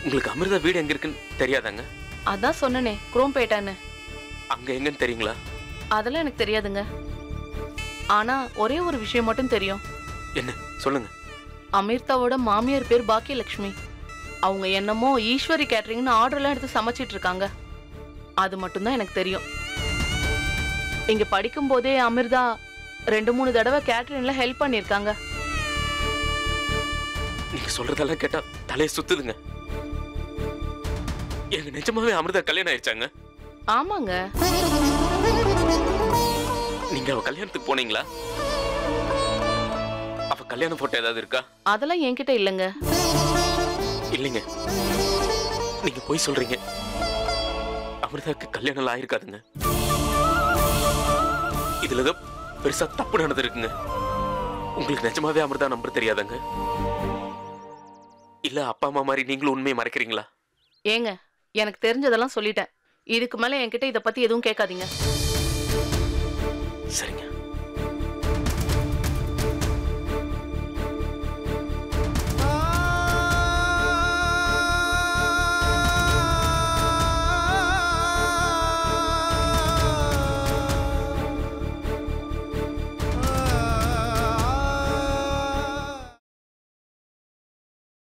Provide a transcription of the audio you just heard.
உங்களுக்கு அமிர்தா வீடு எங்க இருக்குன்னு தெரியாதாங்க அதான் சொன்னனே குரோம்பேட்டான்னு அங்க எங்கன்னு தெரியுங்களா அதெல்லாம் எனக்கு தெரியாதுங்க ஆனா ஒரே ஒரு விஷயம் மட்டும் தெரியும் என்ன சொல்லுங்க அமிர்தாவோட மாமியார் பேர் பாக்கியலட்சுமி அவங்க என்னமோ ஈஸ்வரி கேட்டரிங்னு ஆர்டர்லாம் எடுத்து சமைச்சிட்டு இருக்காங்க அது மட்டும்தான் எனக்கு தெரியும் இங்க படிக்கும் போதே அமிர்தா ரெண்டு மூணு தடவை கேட்டரிங்ல ஹெல்ப் பண்ணிருக்காங்க நீங்க சொல்றதெல்லாம் கேட்டா தலையை சுத்துதுங்க எனக்கு நிஜமாவே அமிர்தா கல்யாணம் ஆயிடுச்சாங்க ஆமாங்க நீங்க அவ கல்யாணத்துக்கு போனீங்களா அவ கல்யாண போட்டோ ஏதாவது இருக்கா அதெல்லாம் என்கிட்ட இல்லைங்க இல்லைங்க நீங்க போய் சொல்றீங்க அமிர்தாக்கு கல்யாணம் எல்லாம் ஆயிருக்காதுங்க இதுல ஏதோ பெருசா தப்பு நடந்திருக்குங்க உங்களுக்கு நிஜமாவே அமிர்தா நம்பர் தெரியாதாங்க இல்ல அப்பா அம்மா மாதிரி நீங்களும் உண்மையை மறைக்கிறீங்களா ஏங்க எனக்கு தெரிஞ்சதெல்லாம் சொல்லிட்டேன் இதுக்கு மேல என்கிட்ட இத பத்தி எதுவும் கேட்காதீங்க சரிங்க